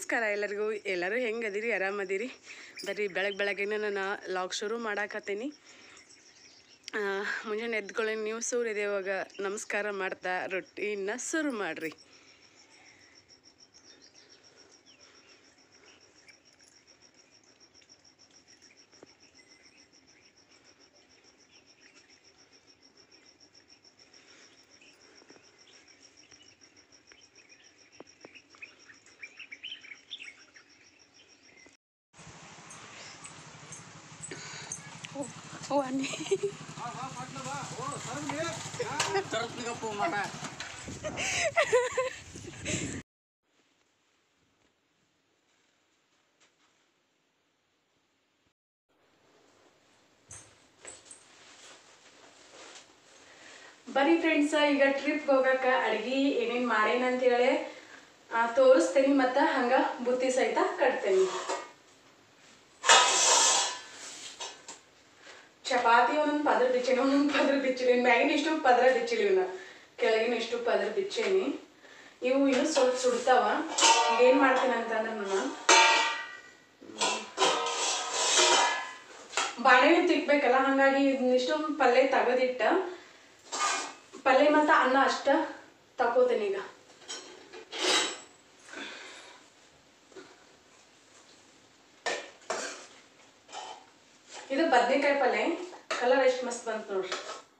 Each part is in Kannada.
ನಮಸ್ಕಾರ ಎಲ್ಲರಿಗೂ ಎಲ್ಲರೂ ಹೆಂಗೆ ಅದೀರಿ ಆರಾಮದಿರಿ ಬರ್ರಿ ಬೆಳಗ್ಗೆ ಬೆಳಗ್ಗೆನೇ ನಾನು ಲಾಗ್ ಶುರು ಮಾಡಾಕತ್ತೀನಿ ಆ, ಮುಂಜಾನೆ ಎದ್ಕೊಳ್ಳಿ ನೀವು ಸೂರ್ಯ ದೇವಾಗ ನಮಸ್ಕಾರ ಮಾಡ್ತಾ ರೊಟ್ಟಿನ ಶುರು ಮಾಡಿರಿ ಓ ಅನ್ನಿ ಬರೀ ಫ್ರೆಂಡ್ಸ್ ಈಗ ಟ್ರಿಪ್ ಹೋಗಕ್ಕೆ ಅಡ್ಗಿ ಏನೇನು ಮಾಡೇನ ಅಂತೇಳಿ ತೋರಿಸ್ತೀನಿ ಮತ್ತು ಹಂಗೆ ಬುತ್ತಿ ಸಹಿತ ಕಟ್ತೇನೆ ಚಪಾತಿ ಒಂದೊಂದು ಪದ್ರ ಬಿಚ್ಚೇನಿ ಒಂದೊಂದು ಪದ್ರ ಬಿಚ್ಚಿನಿ ಮ್ಯಾಗಿನ ಇಷ್ಟು ಪದ್ರ ಬಿಚ್ಚಿಲಿ ಇವನ್ನ ಕೆಳಗಿನ ಇಷ್ಟು ಪದ್ರ ಬಿಚ್ಚೇನಿ ಇವು ಇನ್ನು ಸ್ವಲ್ಪ ಸುಡ್ತಾವ ಏನು ಮಾಡ್ತೀನಿ ಅಂತಂದ್ರೆ ನಾನು ಬಾಳೆಹಣ್ಣು ತಿಕ್ಬೇಕಲ್ಲ ಹಾಗಾಗಿ ಇದನ್ನಿಷ್ಟು ಪಲ್ಯ ತೆಗೆದಿಟ್ಟ ಪಲ್ಯ ಮತ್ತು ಅನ್ನ ಅಷ್ಟ ತಕೋತೀನಿ ಈಗ ಇದು ಬದನೆಕಾಯಿ ಪಲ್ಯ ಕಲರ್ ಎಷ್ಟು ಮಸ್ತ್ ಬಂತು ನೋಡ್ರಿ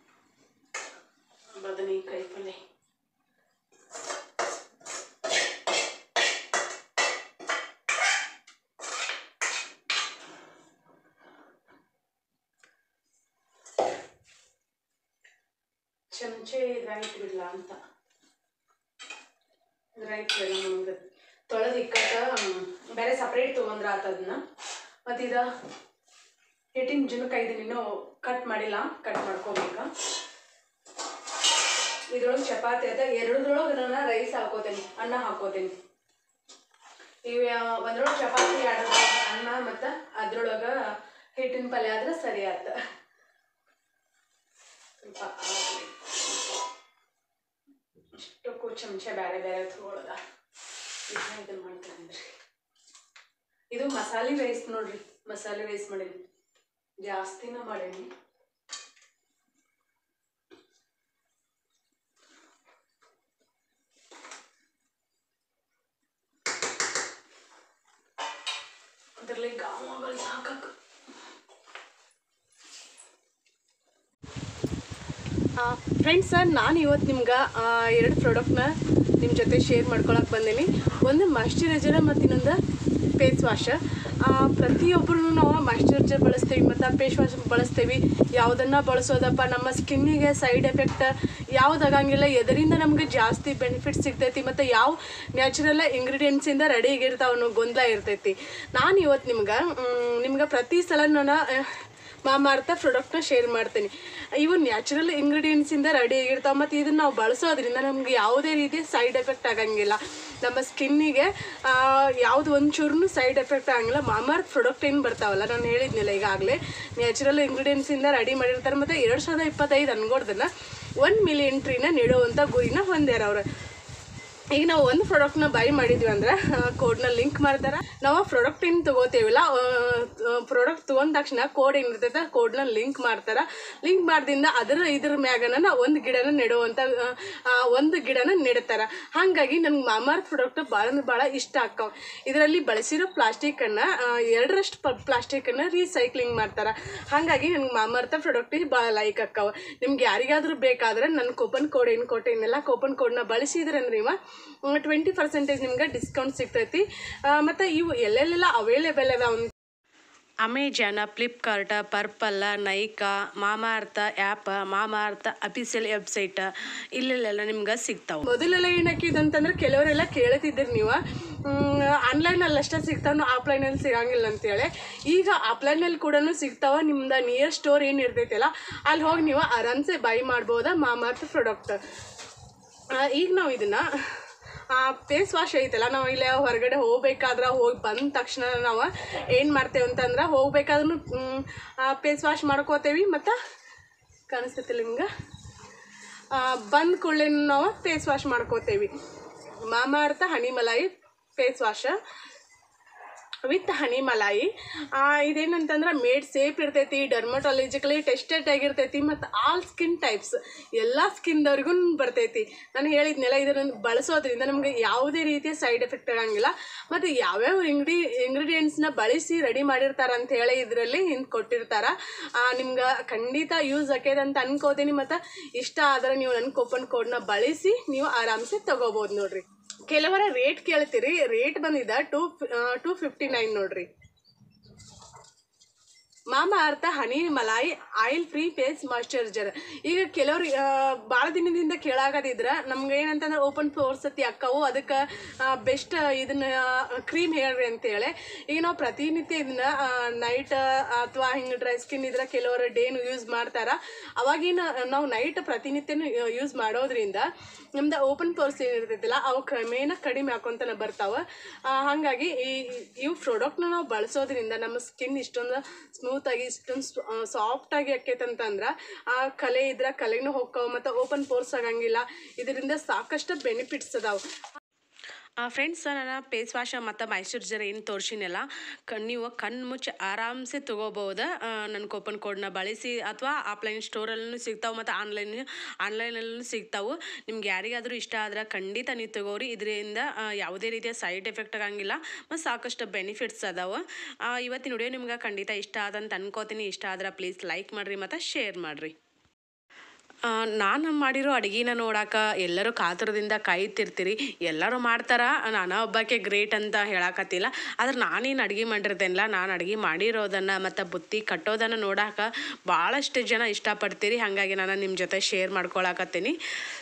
ಬದನೆಕಾಯಿ ಪಲ್ಯ ಚಮಚೆ ಇದ್ರಾಗ ಇಟ್ಬಿಡ್ಲ ಅಂತ ಇದ್ರಾಗ ಇಟ್ಬಿಡ ನಮ್ಗೆ ತೊಳೆದು ಇಕ್ಕಟ್ಟ ಬೇರೆ ಸಪ್ರೇಟ್ ತೊಗೊಂಡ್ರ ಆತ ಅದನ್ನ ಮತ್ತು ಇದು ಹಿಟ್ಟಿನ ಜುನಕ ಇದನ್ನ ಇನ್ನೂ ಕಟ್ ಮಾಡಿಲ್ಲ ಕಟ್ ಮಾಡ್ಕೋಬೇಕ ಇದ್ರೊಳಗೆ ಚಪಾತಿ ಅದ ಎರಡರೊಳಗೆ ನಾನು ರೈಸ್ ಹಾಕೋತೀನಿ ಅನ್ನ ಹಾಕೋತೀನಿ ಇವು ಒಂದ್ರೊಳಗೆ ಚಪಾತಿ ಎರಡರೊಳಗೆ ಅನ್ನ ಮತ್ತು ಅದ್ರೊಳಗೆ ಹಿಟ್ಟಿನ ಪಲ್ಯ ಆದ್ರೆ ಸರಿ ಆತ ಸ್ವಲ್ಪ ಆಗ್ಲಿ. ಇಷ್ಟಕ್ಕೂ ಚಮಚ ಬೇರೆ ಬೇರೆ ತಗೊಳದ ಇದನ್ನ ಇದನ್ನ ಮಾಡ್ತೀನಿ ಇದು ಮಸಾಲೆ ರೈಸ್ ನೋಡ್ರಿ ಮಸಾಲೆ ರೈಸ್ ಮಾಡೀನಿ ಜಾಸ್ತಿನ ಮಾಡೀನಿ ಅದರಲ್ಲಿ ಗಾಮಗಳು ಸಾಕಕ್ಕೆ ಫ್ರೆಂಡ್ಸ್ ನಾನು ಇವತ್ತು ನಿಮ್ಗೆ ಎರಡು ಪ್ರಾಡಕ್ಟ್ನ ನಿಮ್ಮ ಜೊತೆ ಶೇರ್ ಮಾಡ್ಕೊಳಕ್ಕೆ ಬಂದೀನಿ ಒಂದು ಮಾಯ್ಶ್ಚರೈಸರ್ ಮತ್ತು ಇನ್ನೊಂದು ಫೇಸ್ ವಾಶ್ ಪ್ರತಿಯೊಬ್ಬರು ನಾವು ಮಾಯ್ಶ್ಚರೈಸರ್ ಬಳಸ್ತೀವಿ ಮತ್ತು ಫೇಸ್ ವಾಶ್ ಬಳಸ್ತೀವಿ ಯಾವುದನ್ನು ಬಳಸೋದಪ್ಪ ನಮ್ಮ ಸ್ಕಿನ್ನಿಗೆ ಸೈಡ್ ಎಫೆಕ್ಟ್ ಯಾವುದಾಗಂಗಿಲ್ಲ ಎದರಿಂದ ನಮ್ಗೆ ಜಾಸ್ತಿ ಬೆನಿಫಿಟ್ ಸಿಗ್ತೈತಿ ಮತ್ತು ಯಾವ ನ್ಯಾಚುರಲ್ ಇಂಗ್ರೀಡಿಯೆಂಟ್ಸಿಂದ ರೆಡಿ ಆಗಿರ್ತಾವ ಅನ್ನೋ ಗೊಂದಲ ಇರ್ತೈತಿ ನಾನು ಇವತ್ತು ನಿಮ್ಗೆ ನಿಮ್ಗೆ ಪ್ರತಿ ಸಲ ನಾನು ಆ, ಮಾಮಾರ್ಥ ಪ್ರಾಡಕ್ಟ್ನ ಶೇರ್ ಮಾಡ್ತೀನಿ ಇವು ನ್ಯಾಚುರಲ್ ಇಂಗ್ರೀಡಿಯೆಂಟ್ಸಿಂದ ರೆಡಿ ಆಗಿರ್ತಾವೆ ಮತ್ತು ಇದನ್ನು ನಾವು ಬಳಸೋದ್ರಿಂದ ನಮ್ಗೆ ಯಾವುದೇ ರೀತಿ ಸೈಡ್ ಎಫೆಕ್ಟ್ ಆಗಂಗಿಲ್ಲ ನಮ್ಮ ಸ್ಕಿನ್ನಿಗೆ ಯಾವುದು ಒಂಚೂರು ಸೈಡ್ ಎಫೆಕ್ಟ್ ಆಗಂಗಿಲ್ಲ ಮಾಮಾರ್ತ್ ಪ್ರಾಡಕ್ಟ್ ಏನು ಬರ್ತಾವಲ್ಲ ನಾನು ಹೇಳಿದ್ನಿಲ್ಲ ಈಗಾಗಲೇ ನ್ಯಾಚುರಲ್ ಇಂಗ್ರೀಡಿಯೆಂಟ್ಸಿಂದ ರೆಡಿ ಮಾಡಿರ್ತಾರೆ ಮತ್ತು ಎರಡು ಸಾವಿರದ ಇಪ್ಪತ್ತೈದು ಅನ್ಗೋಡ್ದನ್ನ ಒನ್ ಮಿಲಿಯನ್ ಟ್ರೀನ ನೀಡುವಂಥ ಗುರಿನ ಹೊಂದ್ಯಾರ ಅವ್ರು ಈಗ ನಾವು ಒಂದು ಪ್ರಾಡಕ್ಟ್ನ ಬೈ ಮಾಡಿದ್ವಿ ಅಂದ್ರೆ ಕೋಡ್ನ ಲಿಂಕ್ ಮಾಡ್ತಾರೆ ನಾವು ಆ ಪ್ರಾಡಕ್ಟ್ ಏನು ತಗೋತೇವಲ್ಲ ಪ್ರಾಡಕ್ಟ್ ತೊಗೊಂಡ ತಕ್ಷಣ ಕೋಡ್ ಏನಿರ್ತೈತೆ ಕೋಡ್ನ ಲಿಂಕ್ ಮಾಡ್ತಾರೆ ಲಿಂಕ್ ಮಾಡ್ದಿಂದ ಅದರ ಇದ್ರ ಮ್ಯಾಗನ ನಾವು ಒಂದು ಗಿಡನ ನೆಡುವಂಥ ಆ, ಒಂದು ಗಿಡನ ನೆಡ್ತಾರೆ ಹಾಗಾಗಿ ನನಗೆ ಮಾಮಾರ್ತ್ ಪ್ರಾಡಕ್ಟ್ ಭಾಳ ಅಂದ್ರೆ ಭಾಳ ಇಷ್ಟ ಆಕ್ಕವ ಇದರಲ್ಲಿ ಬಳಸಿರೋ ಪ್ಲಾಸ್ಟಿಕ್ಕನ್ನು ಎರಡರಷ್ಟು ಪ ಪ್ಲಾಸ್ಟಿಕ್ಕನ್ನು ರೀಸೈಕ್ಲಿಂಗ್ ಮಾಡ್ತಾರೆ ಹಾಗಾಗಿ ನನಗೆ ಮಾಮಾರ್ಥ ಪ್ರಾಡಕ್ಟಿಗೆ ಭಾಳ ಲೈಕ್ ಆಕ್ಕವ ನಿಮ್ಗೆ ಯಾರಿಗಾದ್ರೂ ಬೇಕಾದ್ರೆ ನನ್ನ ಕೂಪನ್ ಕೋಡ್ ಏನು ಕೊಟ್ಟೇನಿಲ್ಲ ಕೂಪನ್ ಕೋಡ್ನ ಬಳಸಿದ್ರೆ ಅಂದ್ರೆ ಇವ ಟ್ವೆಂಟಿ ಪರ್ಸೆಂಟೇಜ್ ನಿಮ್ಗೆ ಡಿಸ್ಕೌಂಟ್ ಸಿಗ್ತೈತಿ ಮತ್ತು ಇವು ಎಲ್ಲೆಲ್ಲೆಲ್ಲ ಅವೈಲೇಬಲ್ ಅದಾವ Amazon Flipkart Purplle Nykaa Mamaearth app Mamaearth official website ಇಲ್ಲೆಲ್ಲ ನಿಮ್ಗೆ ಸಿಗ್ತಾವೆ ಮೊದಲೆಲ್ಲ ಏನಾಕಿದ್ದು ಅಂತಂದ್ರೆ ಕೆಲವರೆಲ್ಲ ಕೇಳ್ತಿದ್ದೀರಿ ನೀವು ಆನ್ಲೈನಲ್ಲಿ ಅಷ್ಟೇ ಸಿಗ್ತಾವ ಆಫ್ಲೈನಲ್ಲಿ ಸಿಗಂಗಿಲ್ಲ ಅಂತೇಳಿ ಈಗ ಆಫ್ಲೈನಲ್ಲಿ ಕೂಡ ಸಿಗ್ತಾವ ನಿಮ್ದು ನಿಯರ್ ಸ್ಟೋರ್ ಏನು ಇರ್ತೈತಲ್ಲ ಅಲ್ಲಿ ಹೋಗಿ ನೀವು ಆರಾಮ್ಸೆ ಬೈ ಮಾಡ್ಬೋದಾ ಮಾಮಾರ್ಥ ಪ್ರಾಡಕ್ಟ್ ಈಗ ನಾವು ಇದನ್ನು ಫೇಸ್ ವಾಶ್ ಐತಲ್ಲ ನಾವು ಇಲ್ಲೇ ಹೊರಗಡೆ ಹೋಗ್ಬೇಕಾದ್ರೆ ಹೋಗಿ ಬಂದ ತಕ್ಷಣ ನಾವು ಏನು ಮಾಡ್ತೇವೆ ಅಂತಂದ್ರೆ ಹೋಗ್ಬೇಕಾದ್ರೂ ಫೇಸ್ ವಾಶ್ ಮಾಡ್ಕೋತೇವಿ ಮತ್ತು ಕಾಣಿಸ್ತೈತಿಲ್ಲ ನಿಮ್ಗೆ ಬಂದ ಕೂಡಲೇ ನಾವು ಫೇಸ್ ವಾಶ್ ಮಾಡ್ಕೋತೇವಿ Mamaearth honey malai face wash with honey malai ಆ, ಇದೇನಂತಂದ್ರೆ ಮೇಡ್ ಸೇಫ್ ಇರ್ತೈತಿ ಡರ್ಮಟಾಲಜಿಕಲಿ ಟೆಸ್ಟೆಡ್ ಆಗಿರ್ತೈತಿ ಮತ್ತು ಆಲ್ ಸ್ಕಿನ್ ಟೈಪ್ಸ್ ಎಲ್ಲ ಸ್ಕಿನ್ದವ್ರಿಗೂ ಬರ್ತೈತಿ ನಾನು ಹೇಳಿದ್ನೆಲ್ಲ ಇದನ್ನು ಬಳಸೋದ್ರಿಂದ ನಮಗೆ ಯಾವುದೇ ರೀತಿಯ ಸೈಡ್ ಎಫೆಕ್ಟ್ ಆಗಂಗಿಲ್ಲ ಮತ್ತು ಯಾವ್ಯಾವ ಇಂಗ್ರಿ ಇಂಗ್ರೀಡಿಯೆಂಟ್ಸ್ನ ಬಳಸಿ ರೆಡಿ ಮಾಡಿರ್ತಾರ ಅಂತ ಹೇಳಿ ಇದರಲ್ಲಿ ಹಿಂದೆ ಕೊಟ್ಟಿರ್ತಾರ ನಿಮ್ಗೆ ಖಂಡಿತ ಯೂಸ್ ಆಕೈತೆ ಅಂತ ಅನ್ಕೋತೀನಿ ಮತ್ತು ಇಷ್ಟ ಆದ್ರೆ ನೀವು ನನ್ನ ಕೂಪನ್ ಕೋಡ್ನ ಬಳಸಿ ನೀವು ಆರಾಮ್ಸೆ ತಗೋಬೋದು ನೋಡ್ರಿ ಕೆಲವರ ರೇಟ್ ಕೇಳ್ತೀರಿ ರೇಟ್ ಬಂದಿದ್ದ ಟೂ ಟೂ ಫಿಫ್ಟಿ ನೈನ್ ನೋಡ್ರಿ Mamaearth honey malai oil free face moisturiser ಈಗ ಕೆಲವ್ರು ಭಾಳ ದಿನದಿಂದ ಕೇಳಾಗದಿದ್ರ ನಮ್ಗೆ ಏನಂತಂದ್ರೆ ಓಪನ್ ಪೋರ್ಸ್ ಸತಿ ಅಕ್ಕವು ಅದಕ್ಕೆ ಬೆಸ್ಟ್ ಇದನ್ನ ಕ್ರೀಮ್ ಹೇಳ್ರಿ ಅಂತೇಳಿ ಈಗ ನಾವು ಪ್ರತಿನಿತ್ಯ ಇದನ್ನ ನೈಟ್ ಅಥವಾ ಹಿಂಗೆ ಡ್ರೈ ಸ್ಕಿನ್ ಇದ್ರೆ ಕೆಲವರು ಡೇನು ಯೂಸ್ ಮಾಡ್ತಾರ ಅವಾಗಿನ ನಾವು ನೈಟ್ ಪ್ರತಿನಿತ್ಯನೂ ಯೂಸ್ ಮಾಡೋದ್ರಿಂದ ನಮ್ದು ಓಪನ್ ಪೋರ್ಸ್ ಏನಿರ್ತೈತಿಲ್ಲ ಅವು ಕ್ರಮೇಣ ಕಡಿಮೆ ಹಾಕೊಂತನ ಬರ್ತಾವೆ ಹಾಗಾಗಿ ಈ ಇವು ಪ್ರಾಡಕ್ಟ್ನ ನಾವು ಬಳಸೋದ್ರಿಂದ ನಮ್ಮ ಸ್ಕಿನ್ ಇಷ್ಟೊಂದು ಸ್ಮೂತಾಗಿ ಇಷ್ಟೊಂದು ಸಾಫ್ಟಾಗಿ ಆಕೈತಂತಂದ್ರೆ ಆ ಕಲೆ ಇದ್ರೆ ಕಲೆನೂ ಹೋಗ್ತಾವೆ ಮತ್ತು ಓಪನ್ ಪೋರ್ಸ್ ಆಗಂಗಿಲ್ಲ ಇದರಿಂದ ಸಾಕಷ್ಟು ಬೆನಿಫಿಟ್ಸ್ ಅದಾವೆ ಫ್ರೆಂಡ್ಸ್ ನಾನು ಫೇಸ್ ವಾಶ ಮತ್ತು ಮಾಯ್ಶ್ಚರೈಸರ್ ಏನು ತೋರಿಸಿನಲ್ಲ ಕಣ್ ನೀವು ಕಣ್ಣು ಮುಚ್ಚಿ ಆರಾಮ್ಸೆ ತೊಗೋಬೋದು ನನ್ನ ಕೂಪನ್ ಕೋಡ್ನ ಬಳಸಿ ಅಥವಾ ಆಫ್ಲೈನ್ ಸ್ಟೋರಲ್ಲೂ ಸಿಗ್ತಾವೆ ಮತ್ತು ಆನ್ಲೈನ್ ಆನ್ಲೈನಲ್ಲೂ ಸಿಗ್ತಾವೆ ನಿಮ್ಗೆ ಯಾರಿಗಾದರೂ ಇಷ್ಟ ಆದ್ರೆ ಖಂಡಿತ ನೀವು ತಗೋರಿ ಇದರಿಂದ ಯಾವುದೇ ರೀತಿಯ ಸೈಡ್ ಎಫೆಕ್ಟ್ ಆಗಂಗಿಲ್ಲ ಮತ್ತು ಸಾಕಷ್ಟು ಬೆನಿಫಿಟ್ಸ್ ಅದಾವೆ ಇವತ್ತಿನ ವಿಡಿಯೋ ನಿಮ್ಗೆ ಖಂಡಿತ ಇಷ್ಟ ಆದಂತ ಅನ್ಕೋತೀನಿ ಇಷ್ಟ ಆದ್ರೆ ಪ್ಲೀಸ್ ಲೈಕ್ ಮಾಡಿರಿ ಮತ್ತು ಶೇರ್ ಮಾಡಿರಿ ನಾನು ಮಾಡಿರೋ ಅಡುಗೆನ ನೋಡಾಕ ಎಲ್ಲರೂ ಕಾತುರದಿಂದ ಕಾಯ್ತಿರ್ತೀರಿ ಎಲ್ಲರೂ ಮಾಡ್ತಾರ ನಾನು ಒಬ್ಬಾಕೆ ಗ್ರೇಟ್ ಅಂತ ಹೇಳಕತ್ತಿಲ್ಲ ಆದ್ರೆ ನಾನೇನು ಅಡುಗೆ ಮಾಡಿರ್ತೇನಲ್ಲ ನಾನು ಅಡುಗೆ ಮಾಡಿರೋದನ್ನು ಮತ್ತು ಬುತ್ತಿ ಕಟ್ಟೋದನ್ನು ನೋಡಾಕ ಭಾಳಷ್ಟು ಜನ ಇಷ್ಟಪಡ್ತೀರಿ ಹಾಗಾಗಿ ನಾನು ನಿಮ್ಮ ಜೊತೆ ಶೇರ್ ಮಾಡ್ಕೊಳಕತ್ತೀನಿ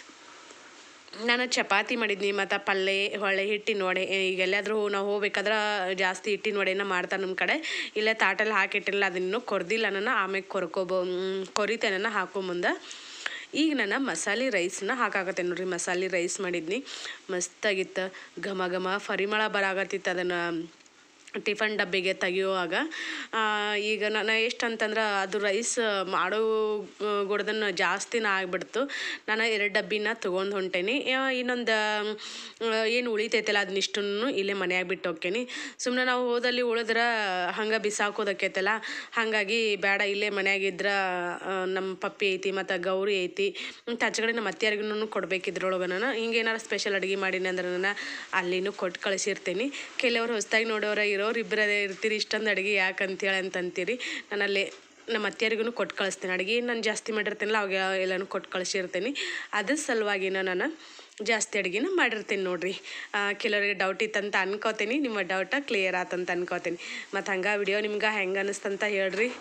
ನಾನು ಚಪಾತಿ ಮಾಡಿದ್ನಿ ಮತ್ತು ಪಲ್ಯ ಹೊಳೆ ಹಿಟ್ಟಿನ ವಡೆ ಈಗ ಎಲ್ಲಾದರೂ ನಾವು ಹೋಗ್ಬೇಕಾದ್ರೆ ಜಾಸ್ತಿ ಹಿಟ್ಟಿನ ವಡೆನ ಮಾಡ್ತಾರೆ ನಮ್ಮ ಕಡೆ ಇಲ್ಲೇ ತಾಟಲ್ಲಿ ಹಾಕಿಟ್ಟಿಲ್ಲ ಅದನ್ನು ಕೊರ್ದಿಲ್ಲ ನಾನು ಆಮೇಲೆ ಕೊರ್ಕೋಬೋ ಕೊರಿತೆ ನಾನು ಹಾಕೋ ಮುಂದೆ ಈಗ ನಾನು ಮಸಾಲೆ ರೈಸ್ನ ಹಾಕಾಕತ್ತೆ ನೋಡ್ರಿ ಮಸಾಲೆ ರೈಸ್ ಮಾಡಿದ್ನಿ ಮಸ್ತಾಗಿತ್ತು ಘಮ ಘಮ ಪರಿಮಳ ಬರಾಕತ್ತಿತ್ತು ಅದನ್ನು ಟಿಫನ್ ಡಬ್ಬಿಗೆ ತೆಗಿಯುವಾಗ ಆ, ಈಗ ನಾನು ಎಷ್ಟು ಅಂತಂದ್ರೆ ಅದು ರೈಸ್ ಮಾಡೋ ಗುಡ್ದನ್ನು ಜಾಸ್ತಿನ ಆಗಿಬಿಡ್ತು ನಾನು ಎರಡು ಡಬ್ಬಿನ ತೊಗೊಂಡು ಹೊಂಟೇನಿ ಇನ್ನೊಂದು ಏನು ಉಳಿತೈತಲ್ಲ ಅದನ್ನಿಷ್ಟನ್ನು ಇಲ್ಲೇ ಮನ್ಯಾಗ ಬಿಟ್ಟು ಹೋಗ್ತೇನೆ ಸುಮ್ಮನೆ ನಾವು ಹೋದಲ್ಲಿ ಉಳಿದ್ರೆ ಹಂಗೆ ಬಿಸಾಕೋದಕ್ಕೈತಲ್ಲ ಹಾಗಾಗಿ ಬೇಡ ಇಲ್ಲೇ ಮನ್ಯಾಗಿದ್ರೆ ನಮ್ಮ ಪಪ್ಪಿ ಐತಿ ಮತ್ತು ಗೌರಿ ಐತಿ ಮತ್ತು ಆಚೆಗಡೆ ನಮ್ಮ ಅತ್ತೆಯರಿಗೂ ಕೊಡ್ಬೇಕಿದ್ರೊಳಗೆ ನಾನು ಹಿಂಗೆ ಏನಾರು ಸ್ಪೆಷಲ್ ಅಡುಗೆ ಮಾಡೀನಿ ಅಂದ್ರೆ ನಾನು ಅಲ್ಲಿನೂ ಕೊಟ್ಟು ಕಳಿಸಿರ್ತೀನಿ ಕೆಲವರು ಹೊಸ್ದಾಗಿ ನೋಡೋರ ಇರೋರು ಇಬ್ಬರೇ ಇರ್ತೀರಿ ಇಷ್ಟೊಂದು ಅಡುಗೆ ಯಾಕೆ ಅಂತೇಳಿ ಅಂತ ಅಂತೀರಿ ನಾನು ಅಲ್ಲಿ ನಮ್ಮ ಅತ್ತೆಯರಿಗೂ ಕೊಟ್ಟು ಕಳಿಸ್ತೀನಿ ಅಡುಗೆ ನಾನು ಜಾಸ್ತಿ ಮಾಡಿರ್ತೀನಲ್ಲ ಅವಾಗ ಎಲ್ಲನೂ ಕೊಟ್ಟು ಕಳಿಸಿರ್ತೀನಿ ಅದ್ರ ಸಲುವಾಗಿನ ನಾನು ಜಾಸ್ತಿ ಅಡುಗೆನ ಮಾಡಿರ್ತೀನಿ ನೋಡ್ರಿ ಆ, ಕೆಲವರಿಗೆ ಡೌಟ್ ಇತ್ತಂತ ಅನ್ಕೋತೀನಿ ನಿಮ್ಮ ಡೌಟ ಕ್ಲಿಯರ್ ಆತಂತ ಅನ್ಕೋತೀನಿ ಮತ್ತು ಹಂಗೆ ವಿಡಿಯೋ ನಿಮ್ಗೆ ಹೆಂಗೆ ಅನ್ನಿಸ್ತಂತ ಹೇಳ್ರಿ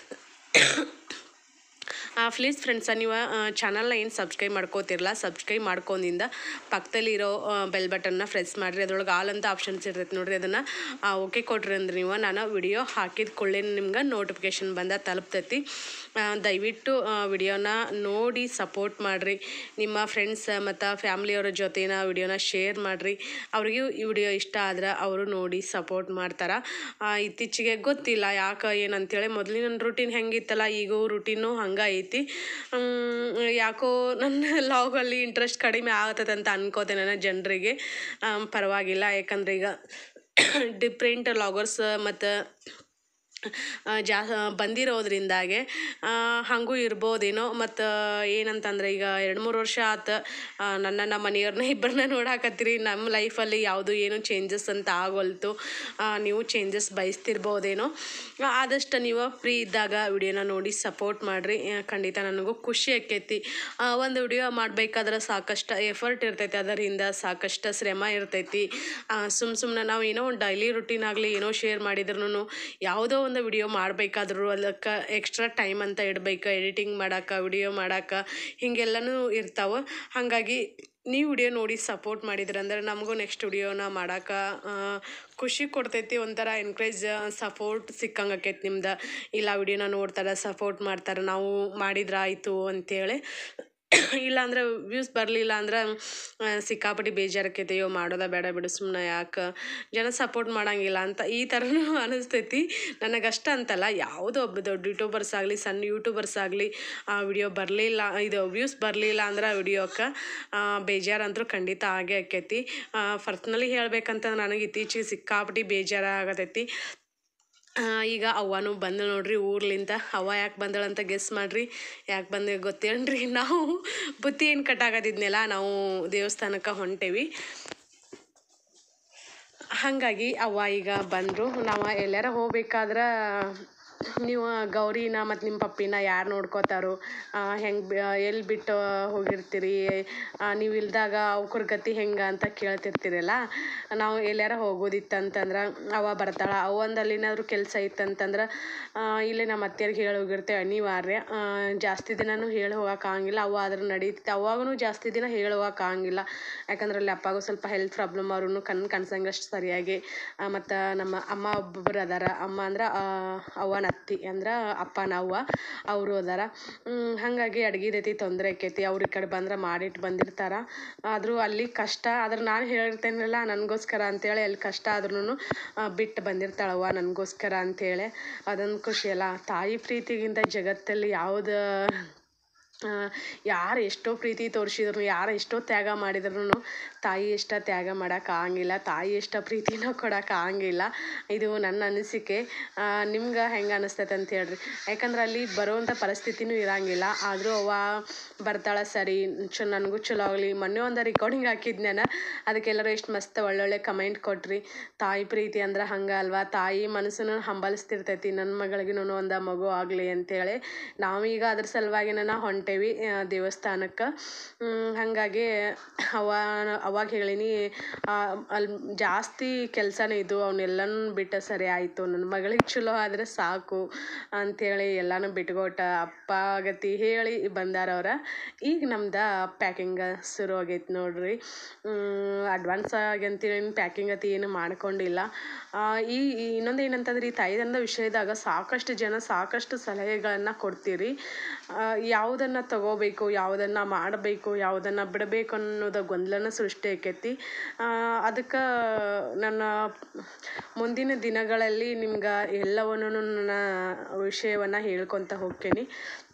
ಪ್ಲೀಸ್ ಫ್ರೆಂಡ್ಸ ನೀವು ಚಾನಲ್ನ ಏನು ಸಬ್ಸ್ಕ್ರೈಬ್ ಮಾಡ್ಕೋತಿರಲ್ಲ ಸಬ್ಸ್ಕ್ರೈಬ್ ಮಾಡ್ಕೊಂಡಿಂದ ಪಕ್ಕದಲ್ಲಿರೋ ಬೆಲ್ ಬಟನ್ನ ಪ್ರೆಸ್ ಮಾಡಿರಿ ಅದ್ರೊಳಗೆ ಆಲ್ ಅಂತ ಆಪ್ಷನ್ಸ್ ಇರ್ತೈತೆ ನೋಡ್ರಿ ಅದನ್ನು ಓಕೆ ಕೊಟ್ರಿ ಅಂದ್ರೆ ನೀವು ನಾನು ವಿಡಿಯೋ ಹಾಕಿದ ಕೊಳ್ಳೆ ನಿಮ್ಗೆ ನೋಟಿಫಿಕೇಶನ್ ಬಂದ ತಲುಪ್ತೈತಿ ಆ, ದಯವಿಟ್ಟು ವಿಡಿಯೋನ ನೋಡಿ ಸಪೋರ್ಟ್ ಮಾಡಿರಿ ನಿಮ್ಮ ಫ್ರೆಂಡ್ಸ್ ಮತ್ತು ಫ್ಯಾಮ್ಲಿಯವ್ರ ಜೊತೆನ ವಿಡಿಯೋನ ಶೇರ್ ಮಾಡಿರಿ ಅವ್ರಿಗೂ ಈ ವಿಡಿಯೋ ಇಷ್ಟ ಆದ್ರೆ ಅವರು ನೋಡಿ ಸಪೋರ್ಟ್ ಮಾಡ್ತಾರೆ ಇತ್ತೀಚೆಗೆ ಗೊತ್ತಿಲ್ಲ ಯಾಕೆ ಏನಂತೇಳಿ ಮೊದಲಿನ ರೂಟೀನ್ ಹೆಂಗಿತ್ತಲ್ಲ ಈಗೂ ರೂಟೀನು ಹಂಗೆ ಐತಿ ಹ್ಮ್, ಯಾಕೋ ನನ್ನ ಲಾಗಲ್ಲಿ ಇಂಟ್ರೆಸ್ಟ್ ಕಡಿಮೆ ಆಗತ್ತದ ಅಂತ ಅನ್ಕೋತೆ ನನ್ನ ಜನರಿಗೆ ಪರವಾಗಿಲ್ಲ ಯಾಕಂದ್ರೆ ಈಗ ಡಿಫ್ರೆಂಟ್ ಲಾಗರ್ಸ್ ಮತ್ತು ಜಾ ಬಂದಿರೋದ್ರಿಂದಾಗೆ ಹಾಗೂ ಇರ್ಬೋದೇನೋ ಮತ್ತು ಏನಂತಂದ್ರೆ ಈಗ ಎರಡು ಮೂರು ವರ್ಷ ಆತು ಆ, ನನ್ನ ನಮ್ಮ ಮನೆಯವ್ರನ್ನ ಇಬ್ಬರನ್ನ ನೋಡಾಕತ್ತೀರಿ ನಮ್ಮ ಲೈಫಲ್ಲಿ ಯಾವುದು ಏನು ಚೇಂಜಸ್ ಅಂತ ಆಗೋಲ್ತು ಆ, ನೀವು ಚೇಂಜಸ್ ಬಯಸ್ತಿರ್ಬೋದೇನೋ ಆ, ಆದಷ್ಟು ನೀವು ಫ್ರೀ ಇದ್ದಾಗ ವಿಡಿಯೋನ ನೋಡಿ ಸಪೋರ್ಟ್ ಮಾಡಿರಿ ಖಂಡಿತ ನನಗೂ ಖುಷಿ ಆಕೈತಿ ಆ, ಒಂದು ವಿಡಿಯೋ ಮಾಡಬೇಕಾದ್ರೆ ಸಾಕಷ್ಟು ಎಫರ್ಟ್ ಇರ್ತೈತಿ ಅದರಿಂದ ಸಾಕಷ್ಟು ಶ್ರಮ ಇರ್ತೈತಿ ಸುಮ್ಮ ಸುಮ್ಮನೆ ನಾವು ಏನೋ ಒಂದು ಡೈಲಿ ರುಟೀನ್ ಆಗಲಿ ಏನೋ ಶೇರ್ ಮಾಡಿದ್ರು ಯಾವುದೋ ಒಂದು ವಿಡಿಯೋ ಮಾಡಬೇಕಾದ್ರೂ ಅದಕ್ಕೆ ಎಕ್ಸ್ಟ್ರಾ ಟೈಮ್ ಅಂತ ಇಡ್ಬೇಕು ಎಡಿಟಿಂಗ್ ಮಾಡಕ್ಕೆ ವಿಡಿಯೋ ಮಾಡಕ್ಕೆ ಹೀಗೆಲ್ಲನೂ ಇರ್ತಾವೆ ಹಾಗಾಗಿ ನೀವು ವಿಡಿಯೋ ನೋಡಿ ಸಪೋರ್ಟ್ ಮಾಡಿದ್ರಂದ್ರೆ ನಮಗೂ ನೆಕ್ಸ್ಟ್ ವಿಡಿಯೋನ ಮಾಡಕ್ಕೆ ಖುಷಿ ಕೊಡ್ತೈತಿ ಒಂಥರ ಎನ್ಕರೇಜ್ ಸಪೋರ್ಟ್ ಸಿಕ್ಕಂಗೆ ಆಕೈತಿ ನಿಮ್ದು ಇಲ್ಲ ವಿಡಿಯೋನ ನೋಡ್ತಾರೆ ಸಪೋರ್ಟ್ ಮಾಡ್ತಾರೆ ನಾವು ಮಾಡಿದ್ರೆ ಆಯಿತು ಅಂತೇಳಿ ಇಲ್ಲಾಂದ್ರೆ ವ್ಯೂಸ್ ಬರಲಿಲ್ಲ ಅಂದ್ರೆ ಆ, ಸಿಕ್ಕಾಪಟ್ಟಿ ಬೇಜಾರಕ್ಕೈತೆ ಅಯ್ಯೋ ಮಾಡೋದ ಬೇಡ ಬಿಡು ಸುಮ್ಮನೆ ಯಾಕೆ ಜನ ಸಪೋರ್ಟ್ ಮಾಡಂಗಿಲ್ಲ ಅಂತ ಈ ಥರನೂ ಅನಿಸ್ತೈತಿ ನನಗಷ್ಟ ಅಂತಲ್ಲ ಯಾವುದೋ ಒಬ್ರು ದೊಡ್ಡ ಯೂಟ್ಯೂಬರ್ಸ್ ಆಗಲಿ ಸಣ್ಣ ಯೂಟ್ಯೂಬರ್ಸ್ ಆಗಲಿ ಆ ವಿಡಿಯೋ ಬರಲಿಲ್ಲ ಇದು ವ್ಯೂಸ್ ಬರಲಿಲ್ಲ ಅಂದ್ರೆ ಆ ವಿಡಿಯೋಕ್ಕೆ ಬೇಜಾರಂತೂ ಖಂಡಿತ ಆಗೇ ಆಕೈತಿ ಪರ್ಸ್ನಲಿ ಹೇಳ್ಬೇಕಂತ ನನಗೆ ಇತ್ತೀಚೆಗೆ ಸಿಕ್ಕಾಪಟ್ಟಿ ಬೇಜಾರ ಆಗತೈತಿ ಆ, ಈಗ ಅವ್ವನೂ ಬಂದು ನೋಡ್ರಿ ಊರ್ಲಿಂದ ಅವ್ವ ಯಾಕೆ ಬಂದಳಂತ ಗೆಸ್ ಮಾಡ್ರಿ ಯಾಕೆ ಬಂದೆ ಗೊತ್ತೇನ್ರಿ ನಾವು ಬುತ್ತಿ ಏನು ಕಟ್ಟಾಗದಿದ್ನೆಲ್ಲ ನಾವು ದೇವಸ್ಥಾನಕ್ಕೆ ಹೊಂಟೇವಿ ಹಾಗಾಗಿ ಅವ್ವ ಈಗ ಬಂದರು ನಾವು ಎಲ್ಲಾರ ಹೋಗ್ಬೇಕಾದ್ರೆ ನೀವು ಗೌರಿನ ಮತ್ತು ನಿಮ್ಮ ಪಪ್ಪಿನ ಯಾರು ನೋಡ್ಕೋತಾರೋ ಹೆಂಗೆ ಎಲ್ಲಿ ಬಿಟ್ಟು ಹೋಗಿರ್ತೀರಿ ಆ, ನೀವು ಇಲ್ದಾಗ ಅವ್ಕರ ಗತಿ ಹೆಂಗೆ ಅಂತ ಕೇಳ್ತಿರ್ತೀರಲ್ಲ ನಾವು ಎಲ್ಲಾರ ಹೋಗೋದಿತ್ತಂತಂದ್ರೆ ಅವ ಬರ್ತಾಳ ಅವಂದಲ್ಲಿ ಏನಾದರೂ ಕೆಲಸ ಇತ್ತಂತಂದ್ರೆ ಆ, ಇಲ್ಲೇ ನಮ್ಮ ಅತ್ತೆಯರ್ಗೆ ಹೇಳಿ ಹೋಗಿರ್ತೇವೆ ಅನಿವಾರ್ಯ ಆ, ಜಾಸ್ತಿ ದಿನನೂ ಹೇಳಿ ಹೋಗೋಕ್ಕಾಗಂಗಿಲ್ಲ ಅವ್ವ ಆದ್ರೆ ನಡೀತಿತ್ತು ಅವಾಗೂ ಜಾಸ್ತಿ ದಿನ ಹೇಳಿ ಹೋಗೋಕ್ಕಾಗಂಗಿಲ್ಲ ಯಾಕಂದ್ರೆ ಅಲ್ಲಿ ಅಪ್ಪಗೂ ಸ್ವಲ್ಪ ಹೆಲ್ತ್ ಪ್ರಾಬ್ಲಮ್ ಅವ್ರೂ ಕಣ್ಣು ಕಾಣಿಸಂಗಷ್ಟು ಸರಿಯಾಗಿ ಮತ್ತು ನಮ್ಮ ಅಮ್ಮ ಒಬ್ಬೊಬ್ಬರು ಅದಾರ ಅಮ್ಮ ಅಂದ್ರೆ ಅವ್ವನ ಅತ್ತಿ ಅಂದ್ರೆ ಅಪ್ಪನ ಅವ್ವ ಅವರು ಅದಾರ ಹ್ಮ್, ಹಾಗಾಗಿ ಅಡ್ಗೆದೈತಿ ತೊಂದರೆ ಆಕೈತಿ ಅವ್ರು ಈ ಕಡೆ ಬಂದ್ರೆ ಮಾಡಿಟ್ಟು ಬಂದಿರ್ತಾರ ಆದರೂ ಅಲ್ಲಿ ಕಷ್ಟ ಆದ್ರೆ ನಾನು ಹೇಳಿರ್ತೇನಲ್ಲ ನನಗೋಸ್ಕರ ಅಂತೇಳಿ ಅಲ್ಲಿ ಕಷ್ಟ ಆದ್ರೂ ಬಿಟ್ಟು ಬಂದಿರ್ತಾಳವ್ವ ನನಗೋಸ್ಕರ ಅಂತೇಳಿ ಅದೊಂದು ಖುಷಿ ಅಲ್ಲ ತಾಯಿ ಪ್ರೀತಿಗಿಂತ ಜಗತ್ತಲ್ಲಿ ಯಾವ್ದು ಯಾರು ಎಷ್ಟೋ ಪ್ರೀತಿ ತೋರಿಸಿದ್ರು ಯಾರು ಎಷ್ಟೋ ತ್ಯಾಗ ಮಾಡಿದ್ರು ತಾಯಿ ಎಷ್ಟ ತ್ಯಾಗ ಮಾಡೋಕೆ ಆಗಂಗಿಲ್ಲ ತಾಯಿ ಎಷ್ಟ ಪ್ರೀತಿನೂ ಕೊಡೋಕೆ ಆಗಂಗಿಲ್ಲ ಇದು ನನ್ನ ಅನಿಸಿಕೆ ನಿಮ್ಗೆ ಹೆಂಗೆ ಅನಿಸ್ತೈತೆ ಅಂತ ಹೇಳ್ರಿ ಯಾಕಂದ್ರೆ ಅಲ್ಲಿ ಬರುವಂಥ ಪರಿಸ್ಥಿತಿನೂ ಇರಂಗಿಲ್ಲ ಆದರೂ ಅವ್ವ ಬರ್ತಾಳೆ ಸರಿ ಚೊ ನನಗೂ ಚಲೋ ಆಗಲಿ ಮೊನ್ನೆ ಒಂದು ರೆಕಾರ್ಡಿಂಗ್ ಹಾಕಿದ್ನೇನ ಅದಕ್ಕೆಲ್ಲರೂ ಎಷ್ಟು ಮಸ್ತ್ ಒಳ್ಳೊಳ್ಳೆ ಕಮೆಂಟ್ ಕೊಟ್ರಿ ತಾಯಿ ಪ್ರೀತಿ ಅಂದ್ರೆ ಹಂಗೆ ಅಲ್ವಾ ತಾಯಿ ಮನಸ್ಸನ್ನು ಹಂಬಲಿಸ್ತಿರ್ತೈತಿ ನನ್ನ ಮಗಳಿಗೂ ಒಂದು ಮಗು ಆಗಲಿ ಅಂತೇಳಿ ನಾವೀಗ ಅದ್ರ ಸಲುವಾಗಿ ನಾನು ಹೊಂಟೇವಿ ಆ, ದೇವಸ್ಥಾನಕ್ಕೆ ಹಾಗಾಗಿ ಅವ ಅವಾಗ ಹೇಳಿನಿ ಅಲ್ಲಿ ಜಾಸ್ತಿ ಕೆಲಸನೇ ಇದ್ದು ಅವನ್ನೆಲ್ಲನೂ ಬಿಟ್ಟು ಸರಿ ಆಯಿತು ನನ್ನ ಮಗಳಿಗೆ ಚಲೋ ಆದರೆ ಸಾಕು ಅಂಥೇಳಿ ಎಲ್ಲನೂ ಬಿಟ್ಕೊಟ್ಟ ಅಪ್ಪ ಗತಿ ಹೇಳಿ ಬಂದಾರ ಅವ್ರ ಈಗ ನಮ್ದು ಪ್ಯಾಕಿಂಗ್ ಶುರು ಆಗೈತೆ ನೋಡ್ರಿ ಅಡ್ವಾನ್ಸ್ ಆಗಿ ಅಂತೇಳಿ ಪ್ಯಾಕಿಂಗ್ ಅತಿ ಏನು ಮಾಡ್ಕೊಂಡಿಲ್ಲ ಆ, ಈ ಈ ಇನ್ನೊಂದು ಏನಂತಂದ್ರೆ ಈ ತಾಯಿದಂದ ವಿಷಯದಾಗ ಸಾಕಷ್ಟು ಜನ ಸಾಕಷ್ಟು ಸಲಹೆಗಳನ್ನು ಕೊಡ್ತೀರಿ ಯಾವುದನ್ನು ತಗೋಬೇಕು ಯಾವುದನ್ನು ಮಾಡಬೇಕು ಯಾವುದನ್ನು ಬಿಡಬೇಕು ಅನ್ನೋದು ಗೊಂದಲನ ಸೃಷ್ಟಿ ಆಕೈತಿ ಅದಕ್ಕೆ ನನ್ನ ಮುಂದಿನ ದಿನಗಳಲ್ಲಿ ನಿಮ್ಗೆ ಎಲ್ಲವನ್ನೂ ನನ್ನ ವಿಷಯವನ್ನು ಹೇಳ್ಕೊತ ಹೋಗ್ತೀನಿ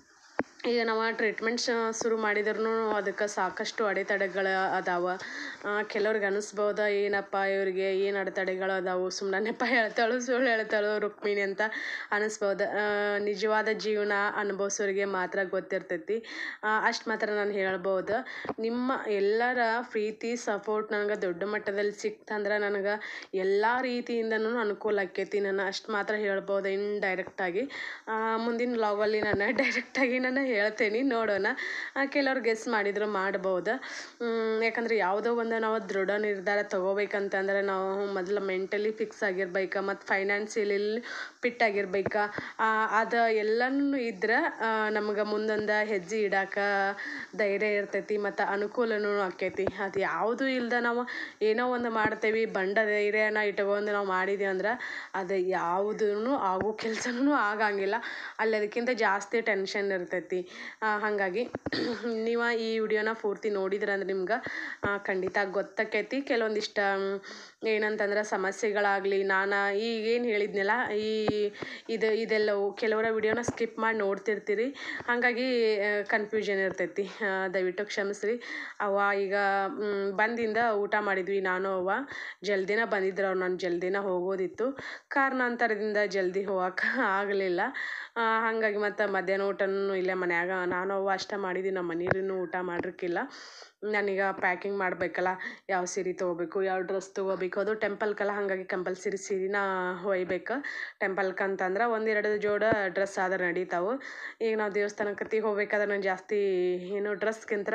ಈಗ ನಾವು ಟ್ರೀಟ್ಮೆಂಟ್ಸ್ ಶುರು ಮಾಡಿದ್ರು ಅದಕ್ಕೆ ಸಾಕಷ್ಟು ಅಡೆತಡೆಗಳು ಅದಾವ ಕೆಲವ್ರಿಗೆ ಅನಿಸ್ಬೋದ ಏನಪ್ಪ ಇವ್ರಿಗೆ ಏನು ಅಡೆತಡೆಗಳು ಅದಾವು ಸುಮ್ಮನೆ ನೆಪ ಹೇಳ್ತಾಳು ಸುಳ್ಳು ಹೇಳ್ತಾಳು ರುಕ್ಮಿಣಿ ಅಂತ ಅನಿಸ್ಬೋದು ನಿಜವಾದ ಜೀವನ ಅನುಭವಿಸೋರಿಗೆ ಮಾತ್ರ ಗೊತ್ತಿರ್ತೈತಿ ಅಷ್ಟು ಮಾತ್ರ ನಾನು ಹೇಳ್ಬೋದು ನಿಮ್ಮ ಎಲ್ಲರ ಪ್ರೀತಿ ಸಪೋರ್ಟ್ ನನಗೆ ದೊಡ್ಡ ಮಟ್ಟದಲ್ಲಿ ಸಿಕ್ತಂದ್ರೆ ನನಗೆ ಎಲ್ಲ ರೀತಿಯಿಂದನೂ ಅನುಕೂಲ ಆಕೈತಿ ನಾನು ಅಷ್ಟು ಮಾತ್ರ ಹೇಳ್ಬೋದು ಇಂಡೈರೆಕ್ಟಾಗಿ ಮುಂದಿನ ವ್ಲಾಗಲ್ಲಿ ನಾನು ಡೈರೆಕ್ಟಾಗಿ ನಾನು ಹೇಳ್ತೇನೆ ನೋಡೋಣ ಆ, ಕೆಲವ್ರು ಗೆಸ್ ಮಾಡಿದ್ರು ಮಾಡ್ಬೋದು ಮ್, ಯಾಕಂದ್ರೆ ಯಾವುದೋ ಒಂದು ನಾವು ದೃಢ ನಿರ್ಧಾರ ತಗೋಬೇಕಂತಂದ್ರೆ ನಾವು ಮೊದಲು ಮೆಂಟಲಿ ಫಿಕ್ಸ್ ಆಗಿರ್ಬೇಕು ಮತ್ತು ಫೈನಾನ್ಸಿಯಲಿ ಫಿಟ್ ಆಗಿರ್ಬೇಕು ಅದು ಎಲ್ಲನೂ ಇದ್ರೆ ನಮ್ಗೆ ಮುಂದೊಂದು ಹೆಜ್ಜೆ ಇಡಾಕ ಧೈರ್ಯ ಇರ್ತೈತಿ ಮತ್ತು ಅನುಕೂಲನೂ ಆಕೈತಿ ಅದು ಯಾವುದೂ ಇಲ್ದೆ ನಾವು ಏನೋ ಒಂದು ಮಾಡ್ತೇವೆ ಬಂಡ ಧೈರ್ಯನ ಇಟ್ಕೊಂಡು ನಾವು ಮಾಡಿದೀವಿ ಅಂದ್ರೆ ಅದು ಯಾವುದೂ ಆಗೋ ಕೆಲಸನೂ ಆಗಂಗಿಲ್ಲ ಅಲ್ಲಿ ಅದಕ್ಕಿಂತ ಜಾಸ್ತಿ ಟೆನ್ಷನ್ ಇರ್ತೈತಿ ಆ, ಹಾಗಾಗಿ ನೀವು ಈ ವಿಡಿಯೋನ ಪೂರ್ತಿ ನೋಡಿದ್ರೆ ಅಂದ್ರೆ ನಿಮ್ಗೆ ಆ, ಖಂಡಿತ ಗೊತ್ತಾಕೈತಿ ಕೆಲವೊಂದಿಷ್ಟು ಮ್, ಏನಂತಂದ್ರೆ ಸಮಸ್ಯೆಗಳಾಗಲಿ ನಾನು ಈಗೇನು ಹೇಳಿದ್ನಲ್ಲ ಈ ಇದು ಇದೆಲ್ಲವು ಕೆಲವರ ವಿಡಿಯೋನ ಸ್ಕಿಪ್ ಮಾಡಿ ನೋಡ್ತಿರ್ತೀರಿ ಹಾಗಾಗಿ ಕನ್ಫ್ಯೂಷನ್ ಇರ್ತೈತಿ ಆ, ದಯವಿಟ್ಟು ಕ್ಷಮಿಸ್ರಿ ಅವ್ವ ಈಗ ಮ್, ಬಂದಿಂದ ಊಟ ಮಾಡಿದ್ವಿ ನಾನು ಅವ್ವ ಜಲ್ದಿನ ಬಂದಿದ್ರು ಅವ್ರು ನಾನು ಜಲ್ದಿನ ಹೋಗೋದಿತ್ತು ಕಾರಣಾಂತರದಿಂದ ಜಲ್ದಿ ಹೋಗಕ್ಕೆ ಆಗಲಿಲ್ಲ ಹಾಗಾಗಿ ಮತ್ತು ಮಧ್ಯಾಹ್ನ ಊಟನೂ ಇಲ್ಲೇ ಮನ್ಯಾಗ ನಾನು ಅವ್ವ ಅಷ್ಟೇ ಮಾಡಿದ್ವಿ ನಮ್ಮ ಮನೆಯವ್ರೂ ಊಟ ಮಾಡಿರ್ಕಿಲ್ಲ ನಾನೀಗ ಪ್ಯಾಕಿಂಗ್ ಮಾಡಬೇಕಲ್ಲ ಯಾವ ಸೀರೆ ತೊಗೋಬೇಕು ಯಾವ ಡ್ರೆಸ್ ತೊಗೋಬೇಕು ಅದು ಟೆಂಪಲ್ಗೆಲ್ಲ ಹಾಗಾಗಿ ಕಂಪಲ್ಸರಿ ಸೀರೆನ ಒಯ್ಬೇಕು ಟೆಂಪಲ್ಗೆ ಅಂತಂದ್ರೆ ಒಂದೆರಡು ಜೋಡ ಡ್ರೆಸ್ ಆದ್ರೆ ನಡೀತಾವೆ ಈಗ ನಾವು ದೇವಸ್ಥಾನಕ್ಕೆ ಹೋಗ್ಬೇಕಾದ್ರೆ ನಾನು ಜಾಸ್ತಿ ಏನು ಡ್ರೆಸ್ಗಿಂತ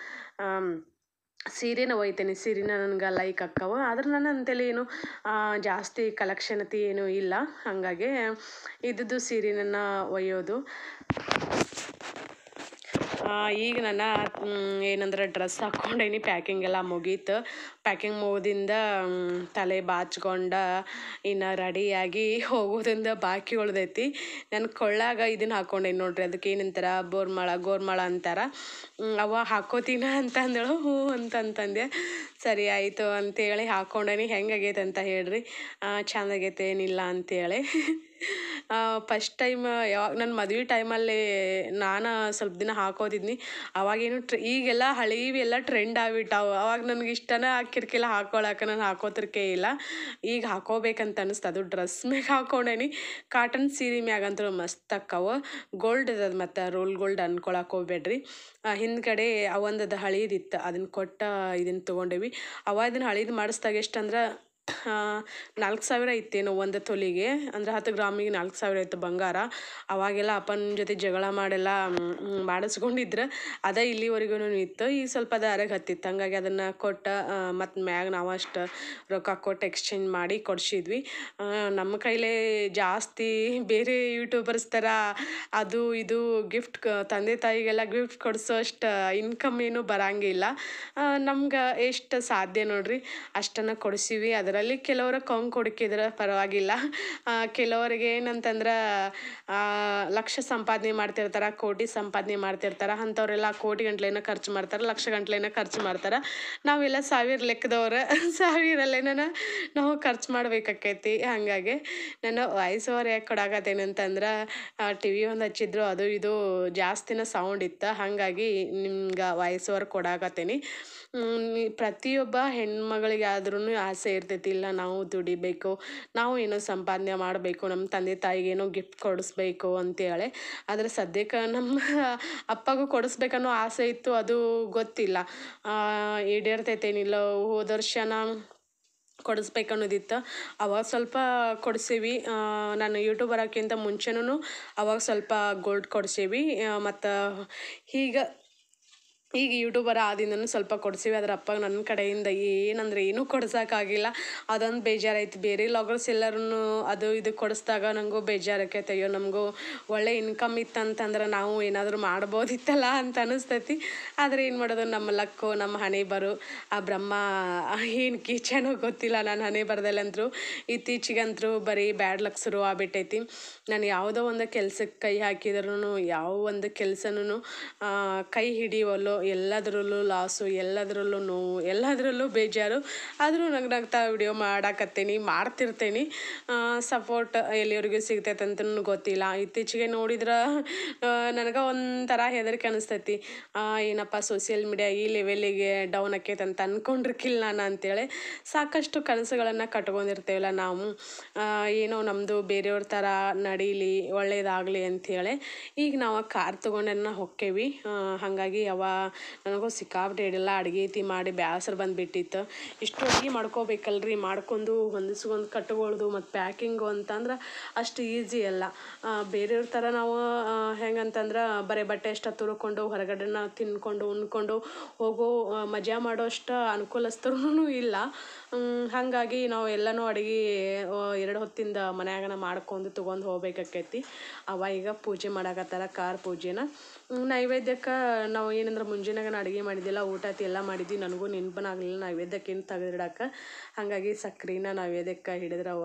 ಸೀರೆನ ಒಯ್ತೇನೆ ಸೀರೆನ ನನ್ಗೆ ಲೈಕ್ ಆಕ್ಕವ ಆದ್ರೆ ನಾನು ಅಂತೇಳಿ ಏನು ಆ, ಜಾಸ್ತಿ ಕಲೆಕ್ಷನ್ ಅತಿ ಏನೂ ಇಲ್ಲ ಹಾಗಾಗಿ ಇದ್ದದ್ದು ಸೀರೆನ ಒಯ್ಯೋದು ಈಗ ನನ್ನ ಮ್, ಏನಂದ್ರೆ ಡ್ರೆಸ್ ಹಾಕ್ಕೊಂಡೇನಿ ಪ್ಯಾಕಿಂಗ್ ಎಲ್ಲ ಮುಗೀತು ಪ್ಯಾಕಿಂಗ್ ಮುಗಿದಿಂದ ತಲೆ ಬಾಚ್ಕೊಂಡ ಇನ್ನು ರೆಡಿಯಾಗಿ ಹೋಗೋದ್ರಿಂದ ಬಾಕಿ ಉಳ್ದೈತಿ ನನ್ನ ಕೊಳ್ಳಾಗ ಇದನ್ನ ಹಾಕ್ಕೊಂಡೇನಿ ನೋಡ್ರಿ ಅದಕ್ಕೆ ಏನಂತಾರ ಬೋರ್ಮಾಳ ಗೋರ್ಮಾಳ ಅಂತಾರ ಮ್, ಅವ ಹಾಕೋತೀನ ಅಂತ ಅಂದಳು ಹ್ಞೂ ಅಂತಂತಂದೆ ಸರಿ ಆಯಿತು ಅಂತೇಳಿ ಹಾಕ್ಕೊಂಡೇನಿ ಹೆಂಗಾಗೈತೆ ಅಂತ ಹೇಳ್ರಿ ಚೆಂದಾಗೈತೆ ಏನಿಲ್ಲ ಅಂತೇಳಿ ಫಸ್ಟ್ ಟೈಮ್ ಯಾವಾಗ ನನ್ನ ಮದ್ವೆ ಟೈಮಲ್ಲಿ ನಾನು ಸ್ವಲ್ಪ ದಿನ ಹಾಕೋತಿದ್ನಿ ಅವಾಗೇನು ಟ್ರೆ ಈಗೆಲ್ಲ ಹಳೀವಿ ಎಲ್ಲ ಟ್ರೆಂಡ್ ಆಗ್ಬಿಟ್ಟಾವು ಅವಾಗ ನನಗೆ ಇಷ್ಟನೇ ಹಾಕಿರ್ಕಿಲ್ಲ ಹಾಕೊಳಕ್ಕೆ ನಾನು ಹಾಕೋತಿರ್ಕೆ ಇಲ್ಲ ಈಗ ಹಾಕೋಬೇಕಂತ ಅನಿಸ್ತು ಅದು ಡ್ರೆಸ್ ಮ್ಯಾಗ ಹಾಕೊಂಡೇನಿ ಕಾಟನ್ ಸೀರೆ ಮ್ಯಾಗಂತೂ ಮಸ್ತ್ ಅಕ್ಕವು ಗೋಲ್ಡ್ ಅದ ಮತ್ತು ರೋಲ್ ಗೋಲ್ಡ್ ಅನ್ಕೊಳಕ್ಕೆ ಹೋಗ್ಬೇಡ್ರಿ ಹಿಂದ್ಗಡೆ ಅವೊಂದದು ಹಳೀದಿತ್ತು ಅದನ್ನ ಕೊಟ್ಟ ಇದನ್ನು ತೊಗೊಂಡೇವಿ ಅವ ಇದನ್ನ ಹಳೀದು ಮಾಡಿಸ್ದಾಗ ಎಷ್ಟಂದ್ರೆ ನಾಲ್ಕು ಸಾವಿರ ಇತ್ತೇನೋ ಒಂದು ತೊಲಿಗೆ ಅಂದರೆ ಹತ್ತು ಗ್ರಾಮಿಗೆ ನಾಲ್ಕು ಸಾವಿರ ಇತ್ತು ಬಂಗಾರ ಅವಾಗೆಲ್ಲ ಅಪ್ಪನ ಜೊತೆ ಜಗಳ ಮಾಡೆಲ್ಲ ಮ್, ಮಾಡಿಸ್ಕೊಂಡಿದ್ರೆ ಅದ ಇಲ್ಲಿವರೆಗೂ ಇತ್ತು ಈಗ ಸ್ವಲ್ಪ ಅದು ಅರಗ್ ಹತ್ತಿತ್ತು ಹಂಗಾಗಿ ಅದನ್ನು ಕೊಟ್ಟ ಮತ್ತು ಮ್ಯಾಗ ನಾವು ಅಷ್ಟು ರೊಕ್ಕ ಕೊಟ್ಟು ಎಕ್ಸ್ಚೇಂಜ್ ಮಾಡಿ ಕೊಡ್ಸಿದ್ವಿ ಆ, ನಮ್ಮ ಕೈಲೇ ಜಾಸ್ತಿ ಬೇರೆ ಯೂಟ್ಯೂಬರ್ಸ್ ಥರ ಅದು ಇದು ಗಿಫ್ಟ್ ತಂದೆ ತಾಯಿಗೆಲ್ಲ ಗಿಫ್ಟ್ ಕೊಡಿಸೋ ಅಷ್ಟು ಇನ್ಕಮ್ ಏನು ಬರಂಗಿಲ್ಲ ನಮ್ಗೆ ಎಷ್ಟು ಸಾಧ್ಯ ನೋಡ್ರಿ ಅಷ್ಟನ್ನು ಕೊಡಿಸಿವಿ ಅದರಲ್ಲಿ ಕೆಲವರು ಕೊಂಗ್ ಕೊಡ್ಕಿದ್ರೆ ಪರವಾಗಿಲ್ಲ ಆ, ಕೆಲವರಿಗೆ ಏನಂತಂದ್ರೆ ಆ, ಲಕ್ಷ ಸಂಪಾದನೆ ಮಾಡ್ತಿರ್ತಾರೆ ಕೋಟಿ ಸಂಪಾದನೆ ಮಾಡ್ತಿರ್ತಾರೆ ಅಂಥವ್ರೆಲ್ಲ ಕೋಟಿ ಗಂಟ್ಲೆನ ಖರ್ಚು ಮಾಡ್ತಾರೆ ಲಕ್ಷ ಗಂಟ್ಲೆನ ಖರ್ಚು ಮಾಡ್ತಾರೆ ನಾವೆಲ್ಲ ಸಾವಿರ ಲೆಕ್ಕದವ್ರು ಸಾವಿರಲ್ಲೇನ ನಾವು ಖರ್ಚು ಮಾಡ್ಬೇಕಾಕೈತಿ ಹಾಗಾಗಿ ನಾನು ವಾಯ್ಸ್ ಓವರ್ ಯಾಕೆ ಕೊಡಾಕತ್ತೇನೆ ಅಂತಂದ್ರೆ ಟಿ ವಿ ಒಂದು ಹಚ್ಚಿದ್ರು ಅದು ಇದು ಜಾಸ್ತಿನ ಸೌಂಡ್ ಇತ್ತು ಹಾಗಾಗಿ ನಿಮ್ಗೆ ವಾಯ್ಸ್ ಓವರ್ ಕೊಡಾಕತ್ತೇನಿ ಮ್, ಈ ಪ್ರತಿಯೊಬ್ಬ ಹೆಣ್ಮಗಳಿಗೆ ಆದ್ರೂ ಆಸೆ ಇರ್ತೈತಿ ಇಲ್ಲ ನಾವು ದುಡಿಬೇಕು ನಾವು ಏನೋ ಸಂಪಾದನೆ ಮಾಡಬೇಕು ನಮ್ಮ ತಂದೆ ತಾಯಿಗೆ ಏನೋ ಗಿಫ್ಟ್ ಕೊಡಿಸ್ಬೇಕು ಅಂತೇಳಿ ಆದರೆ ಸದ್ಯಕ್ಕೆ ನಮ್ಮ ಅಪ್ಪಗೂ ಕೊಡಿಸ್ಬೇಕನ್ನೋ ಆಸೆ ಇತ್ತು ಅದು ಗೊತ್ತಿಲ್ಲ ಈಡೇರ್ತೈತೇನಿಲ್ಲ ಹೋದ ವರ್ಷ ನಾನು ಕೊಡಿಸ್ಬೇಕು ಅನ್ನೋದಿತ್ತು ಅವಾಗ ಸ್ವಲ್ಪ ಕೊಡಿಸೀವಿ ನಾನು ಯೂಟ್ಯೂಬ್ ಬರೋಕ್ಕಿಂತ ಮುಂಚೆನೂ ಅವಾಗ ಸ್ವಲ್ಪ ಗೋಲ್ಡ್ ಕೊಡಿಸೀವಿ ಮತ್ತು ಈಗ ಈಗ ಯೂಟ್ಯೂಬರ್ ಆದಿಂದನೂ ಸ್ವಲ್ಪ ಕೊಡ್ಸೀವಿ ಅದ್ರ ಅಪ್ಪ ನನ್ನ ಕಡೆಯಿಂದ ಏನಂದ್ರೆ ಏನೂ ಕೊಡ್ಸೋಕ್ಕಾಗಿಲ್ಲ ಅದೊಂದು ಬೇಜಾರೈತಿ ಬೇರೆ ಲಾಗರ್ಸ್ ಎಲ್ಲರೂ ಅದು ಇದು ಕೊಡಿಸ್ದಾಗ ನನಗೂ ಬೇಜಾರಾಕೈತೆ ಅಯ್ಯೋ ನಮಗೂ ಒಳ್ಳೆ ಇನ್ಕಮ್ ಇತ್ತಂತಂದ್ರೆ ನಾವು ಏನಾದರೂ ಮಾಡ್ಬೋದಿತ್ತಲ್ಲ ಅಂತ ಅನಿಸ್ತೈತಿ ಆದರೆ ಏನು ಮಾಡೋದು ನಮ್ಮ ಲಕ್ಕು ನಮ್ಮ ಹಣೆ ಬರು ಆ ಬ್ರಹ್ಮ ಏನು ಕೀಚನೋ ಗೊತ್ತಿಲ್ಲ ನಾನು ಹಣೆ ಬರದಲ್ಲಂತರೂ ಇತ್ತೀಚೆಗಂತರೂ ಬರೀ ಬ್ಯಾಡ್ ಲಕ್ ಶುರು ಆಗ್ಬಿಟ್ಟೈತಿ ನಾನು ಯಾವುದೋ ಒಂದು ಕೆಲ್ಸಕ್ಕೆ ಕೈ ಹಾಕಿದ್ರೂ ಯಾವ ಒಂದು ಕೆಲಸನೂ ಕೈ ಹಿಡಿಯವಲ್ಲೋ ಎಲ್ಲದರಲ್ಲೂ ಲಾಸು ಎಲ್ಲದರಲ್ಲೂ ನೋವು ಎಲ್ಲದರಲ್ಲೂ ಬೇಜಾರು ಆದರೂ ನಂಗೆ ನಗ್ತಾ ವಿಡಿಯೋ ಮಾಡಾಕತ್ತೀನಿ ಮಾಡ್ತಿರ್ತೀನಿ ಸಪೋರ್ಟ್ ಎಲ್ಲಿವರೆಗೂ ಸಿಗ್ತೈತೆ ಅಂತನೂ ಗೊತ್ತಿಲ್ಲ ಇತ್ತೀಚೆಗೆ ನೋಡಿದ್ರೆ ನನಗೆ ಒಂಥರ ಹೆದರಿಕೆ ಅನಿಸ್ತೈತಿ ಆ, ಏನಪ್ಪ ಸೋಷಿಯಲ್ ಮೀಡಿಯಾ ಈ ಲೆವೆಲಿಗೆ ಡೌನ್ ಆಕೈತೆ ಅಂತ ಅಂದ್ಕೊಂಡಿರ್ಕಿಲ್ಲ ನಾನು ಅಂತೇಳಿ ಸಾಕಷ್ಟು ಕನಸುಗಳನ್ನು ಕಟ್ಕೊಂಡಿರ್ತೇವಲ್ಲ ನಾವು ಆ, ಏನೋ ನಮ್ಮದು ಬೇರೆಯವ್ರ ಥರ ನಡೀಲಿ ಒಳ್ಳೇದಾಗಲಿ ಅಂಥೇಳಿ ಈಗ ನಾವು ಕಾರ್ ತೊಗೊಂಡನ್ನ ಹೊಕ್ಕೇವಿ ಆ, ಹಾಗಾಗಿ ಅವ ನನಗೂ ಸಿಕ್ಕಾಪಟ್ಟೆ ಎಲ್ಲ ಅಡುಗೆ ಐತಿ ಮಾಡಿ ಬೇಸರ ಬಂದುಬಿಟ್ಟಿತ್ತು ಇಷ್ಟು ಅಡುಗೆ ಮಾಡ್ಕೋಬೇಕಲ್ರಿ ಮಾಡ್ಕೊಂಡು ಹೊಂದಿಸ್ಕೊಂಡು ಕಟ್ಕೊಳ್ದು ಮತ್ತು ಪ್ಯಾಕಿಂಗು ಅಂತಂದ್ರೆ ಅಷ್ಟು ಈಸಿ ಅಲ್ಲ ಆ, ಬೇರೆಯವ್ರ ಥರ ನಾವು ಆ, ಹೆಂಗಂತಂದ್ರೆ ಬರೀ ಬಟ್ಟೆ ಅಷ್ಟು ತುರ್ಕೊಂಡು ಹೊರಗಡೆನ ತಿನ್ಕೊಂಡು ಉಣ್ಕೊಂಡು ಹೋಗೋ ಆ, ಮಜಾ ಮಾಡೋ ಅಷ್ಟು ಅನುಕೂಲಸ್ಥರೂ ಇಲ್ಲ ಹ್ಮ್, ಹಾಗಾಗಿ ನಾವು ಎಲ್ಲನೂ ಅಡುಗೆ ಎರಡು ಹೊತ್ತಿಂದ ಮನ್ಯಾಗನ ಮಾಡ್ಕೊಂಡು ತೊಗೊಂಡು ಹೋಗ್ಬೇಕಾಕೈತಿ ಅವ ಈಗ ಪೂಜೆ ಮಾಡಾಕತ್ತಾರ ಕಾರ್ ಪೂಜೆನ ಹ್ಮ್, ನೈವೇದ್ಯಕ್ಕೆ ನಾವು ಏನಂದ್ರೆ ಮುಂಜಾನೆಗೆ ಅಡುಗೆ ಮಾಡಿದ್ದಿಲ್ಲ ಊಟ ಆತಿ ಎಲ್ಲ ಮಾಡಿದ್ವಿ ನನಗೂ ನೆನಪನಾಗಲಿಲ್ಲ ನೈವೇದ್ಯಕ್ಕೆ ಏನು ತೆಗೆದಿಡಕ್ಕೆ ಹಾಗಾಗಿ ಸಕ್ರೆನ ನೈವೇದ್ಯಕ್ಕೆ ಹಿಡಿದ್ರವ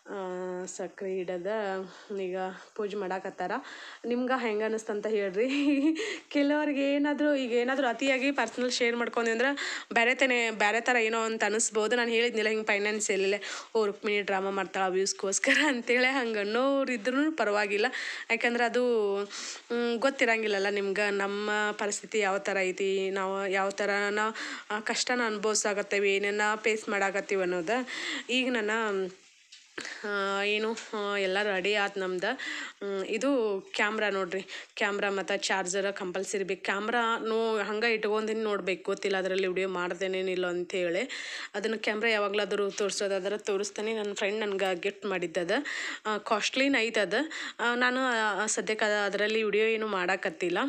ಸಕ್ರೆ ಹಿಡದ ಈಗ ಪೂಜೆ ಮಾಡಾಕತ್ತಾರ ನಿಮ್ಗೆ ಹೆಂಗೆ ಅನಿಸ್ತಂತ ಹೇಳ್ರಿ ಕೆಲವ್ರಿಗೆ ಏನಾದರೂ ಈಗ ಏನಾದರೂ ಅತಿಯಾಗಿ ಪರ್ಸ್ನಲ್ ಶೇರ್ ಮಾಡ್ಕೊಂಡಿ ಅಂದ್ರೆ ಬೇರೆ ತನೇ ಬೇರೆ ಥರ ಏನೋ ಅಂತ ಅನಿಸ್ಬೋದು ನಾನು ಹೇಳಿದ್ನಿಲ್ಲ ಹಿಂಗೆ ಫೈನಾನ್ಸಿಯಲ್ಲೇ ಓ ರುಕ್ಮಿಣಿ ಡ್ರಾಮಾ ಮಾಡ್ತಾಳೆ ವ್ಯೂಸ್ಗೋಸ್ಕರ ಅಂತೇಳಿ ಹಂಗೆ ಅನ್ನೋರು ಇದ್ರೂ ಪರವಾಗಿಲ್ಲ ಯಾಕಂದ್ರೆ ಅದು ಮ್, ಗೊತ್ತಿರಂಗಿಲ್ಲಲ್ಲ ನಿಮ್ಗೆ ನಮ್ಮ ಪರಿಸ್ಥಿತಿ ಯಾವ ಥರ ಐತಿ ನಾವು ಯಾವ ಥರ ನಾವು ಆ ಕಷ್ಟನ ಅನುಭವಿಸಾಕತ್ತೇವೆ ಏನೇನ ಫೇಸ್ ಮಾಡಾಕತ್ತೀವಿ ಅನ್ನೋದು ಈಗ ನನ್ನ ಆ, ಏನು ಆ, ಎಲ್ಲ ರೆಡಿ ಆತು ನಮ್ದು ಮ್, ಇದು ಕ್ಯಾಮ್ರಾ ನೋಡ್ರಿ ಕ್ಯಾಮ್ರಾ ಮತ್ತು ಚಾರ್ಜರ್ ಕಂಪಲ್ಸರಿ ಬೇಕು ಕ್ಯಾಮ್ರಾ ನೋ ಹಂಗೆ ಇಟ್ಕೊಂದಿನ ನೋಡ್ಬೇಕು ಗೊತ್ತಿಲ್ಲ ಅದರಲ್ಲಿ ವಿಡಿಯೋ ಮಾಡ್ದೇನೇನಿಲ್ಲ ಅಂತೇಳಿ ಅದನ್ನು ಕ್ಯಾಮ್ರಾ ಯಾವಾಗಲಾದರೂ ತೋರಿಸೋದು ಅದರ ತೋರಿಸ್ತಾನೆ ನನ್ನ ಫ್ರೆಂಡ್ ನನಗೆ ಗಿಫ್ಟ್ ಮಾಡಿದ್ದದ ಕಾಸ್ಟ್ಲಿನ ಐತೆ ಅದು ಆ, ನಾನು ಆ, ಸದ್ಯಕ್ಕೆ ಅದ- ಅದರಲ್ಲಿ ವಿಡಿಯೋ ಏನು ಮಾಡಾಕತ್ತಿಲ್ಲ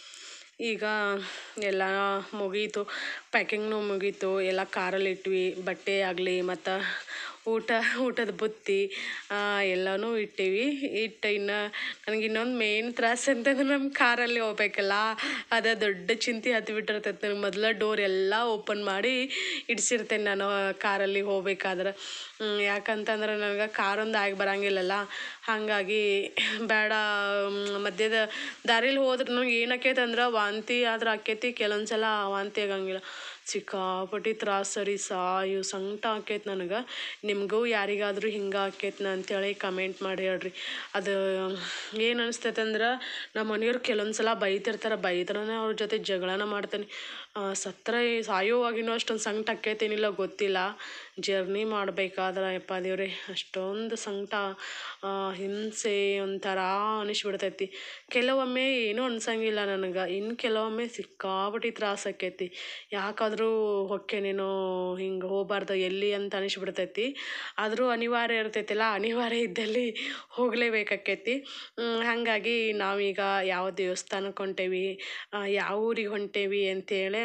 ಈಗ ಎಲ್ಲ ಮುಗೀತು ಪ್ಯಾಕಿಂಗ್ನು ಮುಗೀತು ಎಲ್ಲ ಕಾರಲ್ಲಿ ಇಟ್ವಿ ಬಟ್ಟೆ ಆಗಲಿ ಮತ್ತು ಊಟ ಊಟದ ಬುತ್ತಿ ಆ, ಎಲ್ಲನೂ ಇಟ್ಟೀವಿ ಇಟ್ಟು ಇನ್ನು ನನಗೆ ಇನ್ನೊಂದು ಮೇನ್ ತ್ರಾಸ ಅಂತಂದ್ರೆ ನಮ್ಮ ಕಾರಲ್ಲಿ ಹೋಗ್ಬೇಕಲ್ಲ ಅದ ದೊಡ್ಡ ಚಿಂತೆ ಹತ್ತಿ ಬಿಟ್ಟಿರ್ತೈತೆ ನನಗೆ ಮೊದಲ ಡೋರ್ ಎಲ್ಲ ಓಪನ್ ಮಾಡಿ ಇಡ್ಸಿರ್ತೇನೆ ನಾನು ಕಾರಲ್ಲಿ ಹೋಗ್ಬೇಕಾದ್ರೆ ಹ್ಮ್, ಯಾಕಂತಂದ್ರೆ ನನಗೆ ಕಾರೊಂದು ಆಗಿ ಬರಂಗಿಲ್ಲಲ್ಲ ಹಾಗಾಗಿ ಬೇಡ ಮ್, ಮಧ್ಯದ ದಾರಿಲಿ ಹೋದ್ರೆ ನನಗೆ ಏನಾಕೈತೆ ಅಂದ್ರೆ ವಾಂತಿ ಆದ್ರೆ ಆಕೈತಿ ಕೆಲವೊಂದು ಸಲ ವಾಂತಿ ಆಗಂಗಿಲ್ಲ ಸಿಕ್ಕಾಪಟ್ಟಿ ತ್ರಾಸ ರೀ ಸಾಯು ಸಂಕಟ ಆಕೈತೆ ನನಗೆ ನಿಮಗೂ ಯಾರಿಗಾದರೂ ಹಿಂಗೆ ಆಕೈತೆ ಅಂತೇಳಿ ಕಮೆಂಟ್ ಮಾಡಿ ಹೇಳ್ರಿ ಅದು ಏನು ಅನಿಸ್ತೈತೆ ಅಂದ್ರೆ ನಮ್ಮ ಮನೆಯವ್ರು ಕೆಲವೊಂದು ಸಲ ಬೈತಿರ್ತಾರೆ ಬೈದ್ರನೇ ಅವ್ರ ಜೊತೆ ಜಗಳನ ಮಾಡ್ತೇನೆ ಸತ್ರ ಸಾಯೋವಾಗಿನೂ ಅಷ್ಟೊಂದು ಸಂಕಟ ಆಕೈತೇನಿಲ್ಲ ಗೊತ್ತಿಲ್ಲ ಜರ್ನಿ ಮಾಡಬೇಕಾದ್ರೆ ಯಪ್ಪ ದೇವ್ರೆ ಅಷ್ಟೊಂದು ಸಂಕಟ ಆ, ಹಿಂಸೆ ಒಂಥರ ಅನಿಸ್ಬಿಡ್ತೈತಿ ಕೆಲವೊಮ್ಮೆ ಏನೂ ಅನ್ಸಂಗಿಲ್ಲ ನನಗೆ ಇನ್ನು ಕೆಲವೊಮ್ಮೆ ಸಿಕ್ಕಾಪಟ್ಟಿ ತ್ರಾಸ ಆಕೈತಿ ಯಾಕಾದರೂ ಹೊಕ್ಕೇನೇನೋ ಹಿಂಗೆ ಹೋಗ್ಬಾರ್ದು ಎಲ್ಲಿ ಅಂತ ಅನಿಸ್ಬಿಡ್ತೈತಿ ಆದರೂ ಅನಿವಾರ್ಯ ಇರ್ತೈತಿಲ್ಲ ಅನಿವಾರ್ಯ ಇದ್ದಲ್ಲಿ ಹೋಗಲೇಬೇಕಾಕೈತಿ ಹ್ಮ್, ಹಾಗಾಗಿ ನಾವೀಗ ಯಾವ ದೇವಸ್ಥಾನಕ್ಕೆ ಹೊಂಟೇವಿ ಆ, ಯಾವ ಊರಿಗೆ ಹೊಂಟೇವಿ ಅಂತೇಳಿ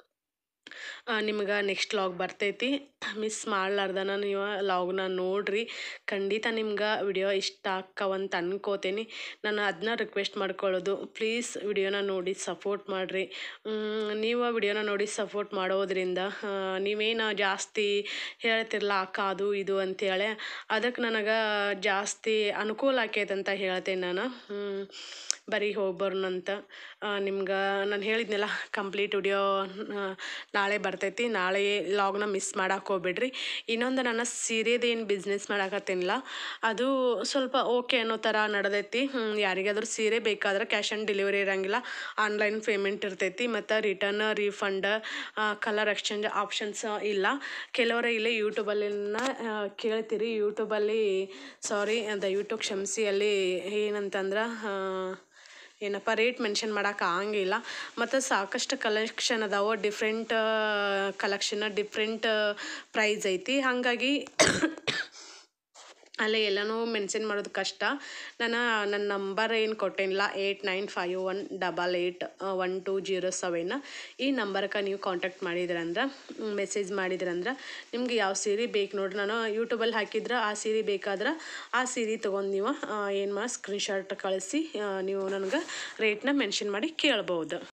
ನಿಮ್ಗೆ ನೆಕ್ಸ್ಟ್ ಲಾಗ್ ಬರ್ತೈತಿ ಮಿಸ್ ಮಾಡ್ಲಾರ್ದನ ನೀವು ಲಾಗ್ನ ನೋಡ್ರಿ ಖಂಡಿತ ನಿಮ್ಗೆ ವಿಡಿಯೋ ಇಷ್ಟ ಆಕ್ಕವಂತ ಅನ್ಕೋತೀನಿ ನಾನು ಅದನ್ನ ರಿಕ್ವೆಸ್ಟ್ ಮಾಡ್ಕೊಳ್ಳೋದು ಪ್ಲೀಸ್ ವಿಡಿಯೋನ ನೋಡಿ ಸಪೋರ್ಟ್ ಮಾಡಿರಿ ನೀವು ವಿಡಿಯೋನ ನೋಡಿ ಸಪೋರ್ಟ್ ಮಾಡೋದ್ರಿಂದ ಆ, ನೀವೇನು ಜಾಸ್ತಿ ಹೇಳ್ತಿರಲ್ಲ ಅಕ್ಕ ಅದು ಇದು ಅಂತೇಳಿ ಅದಕ್ಕೆ ನನಗೆ ಜಾಸ್ತಿ ಅನುಕೂಲ ಆಕೈತೆ ಅಂತ ಹೇಳ್ತೇನೆ ನಾನು ಹ್ಮ್. ಬರೀ ಹೋಗ್ಬರ್ನಂತ ನಿಮ್ಗೆ ನಾನು ಹೇಳಿದ್ನಲ್ಲ ಕಂಪ್ಲೀಟ್ ವಿಡಿಯೋ ನಾಳೆ ಬರ್ತೈತಿ ನಾಳೆ ಲಾಗ್ನ ಮಿಸ್ ಮಾಡಕ್ಕೆ ಹೋಗ್ಬೇಡ್ರಿ ಇನ್ನೊಂದು ನನ್ನ ಸೀರೆದು ಏನು ಬಿಸ್ನೆಸ್ ಮಾಡಕತ್ತೀನಿಲ್ಲ ಅದು ಸ್ವಲ್ಪ ಓಕೆ ಅನ್ನೋ ಥರ ನಡೆದೈತಿ ಹ್ಮ್, ಯಾರಿಗಾದ್ರೂ ಸೀರೆ ಬೇಕಾದ್ರೆ ಕ್ಯಾಶ್ ಆನ್ ಡೆಲಿವರಿ ಇರೋಂಗಿಲ್ಲ ಆನ್ಲೈನ್ ಪೇಮೆಂಟ್ ಇರ್ತೈತಿ ಮತ್ತು return refund colour exchange options ಇಲ್ಲ ಕೆಲವರ ಇಲ್ಲೇ ಯೂಟ್ಯೂಬಲ್ಲಿನ ಕೇಳ್ತೀರಿ ಯೂಟ್ಯೂಬಲ್ಲಿ ಸಾರಿ ದಯವಿಟ್ಟು ಕ್ಷಮಿಸಿ ಅಲ್ಲಿ ಏನಂತಂದ್ರೆ ಏನಪ್ಪ ರೇಟ್ ಮೆನ್ಷನ್ ಮಾಡೋಕೆ ಆಗಂಗಿಲ್ಲ ಮತ್ತು ಸಾಕಷ್ಟು ಕಲೆಕ್ಷನ್ ಅದಾವೆ ಡಿಫ್ರೆಂಟ್ ಕಲೆಕ್ಷನ್ ಡಿಫ್ರೆಂಟ್ ಪ್ರೈಸ್ ಐತಿ ಹಾಗಾಗಿ ಅಲ್ಲಿ ಎಲ್ಲನೂ ಮೆನ್ಷನ್ ಮಾಡೋದು ಕಷ್ಟ ನಾನು ನನ್ನ ನಂಬರ್ ಏನು ಕೊಟ್ಟೇನಿಲ್ಲ eight nine five one double eight one two zero seven ಈ ನಂಬರ್ಗೆ ನೀವು ಕಾಂಟ್ಯಾಕ್ಟ್ ಮಾಡಿದ್ರಂದ್ರೆ ಮೆಸೇಜ್ ಮಾಡಿದ್ರಂದ್ರೆ ನಿಮ್ಗೆ ಯಾವ ಸೀರೆ ಬೇಕು ನೋಡ್ರಿ ನಾನು ಯೂಟ್ಯೂಬಲ್ಲಿ ಹಾಕಿದ್ರೆ ಆ ಸೀರೆ ಬೇಕಾದ್ರೆ ಆ ಸೀರೆ ತೊಗೊಂಡು ನೀವು ಏನು ಮಾಡಿ ಸ್ಕ್ರೀನ್ಶಾಟ್ ಕಳಿಸಿ ಆ, ನೀವು ನನಗೆ ರೇಟ್ನ ಮೆನ್ಷನ್ ಮಾಡಿ ಕೇಳ್ಬೋದು